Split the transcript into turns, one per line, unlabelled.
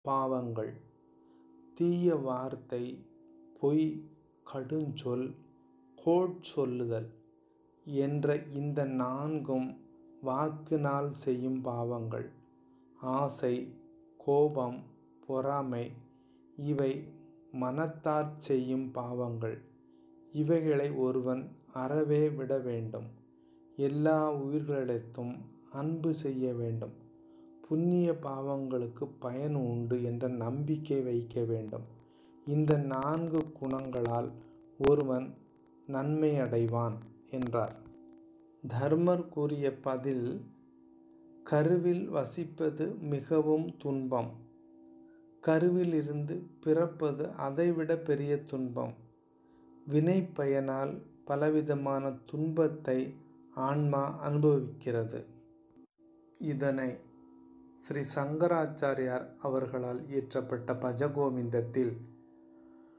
பாவங்கள் தீய வார்த்தை பொய் கடுஞ்சொல் கோட்சொல்லுதல் என்ற இந்த நான்கும் வாக்கினால் செய்யும் பாவங்கள் ஆசை கோபம் பொறாமை இவை மனத்தாற் செய்யும் பாவங்கள் இவைகளை ஒருவன் அறவே விட வேண்டும் எல்லா உயிர்களிடத்தும் அன்பு செய்ய வேண்டும் புண்ணிய பாவங்களுக்கு பயன் உண்டு என்ற நம்பிக்கை வைக்க வேண்டும் இந்த நான்கு குணங்களால் ஒருவன் நன்மை அடைவான் என்றார் தர்மர் கூறிய பதில் கருவில் வசிப்பது மிகவும் துன்பம் கருவில் இருந்து பிறப்பது அதைவிட பெரிய துன்பம் வினை பயனால் பலவிதமான துன்பத்தை ஆன்மா அனுபவிக்கிறது இதனை ஸ்ரீ சங்கராச்சாரியார் அவர்களால் இயற்றப்பட்ட பஜகோவிந்தத்தில்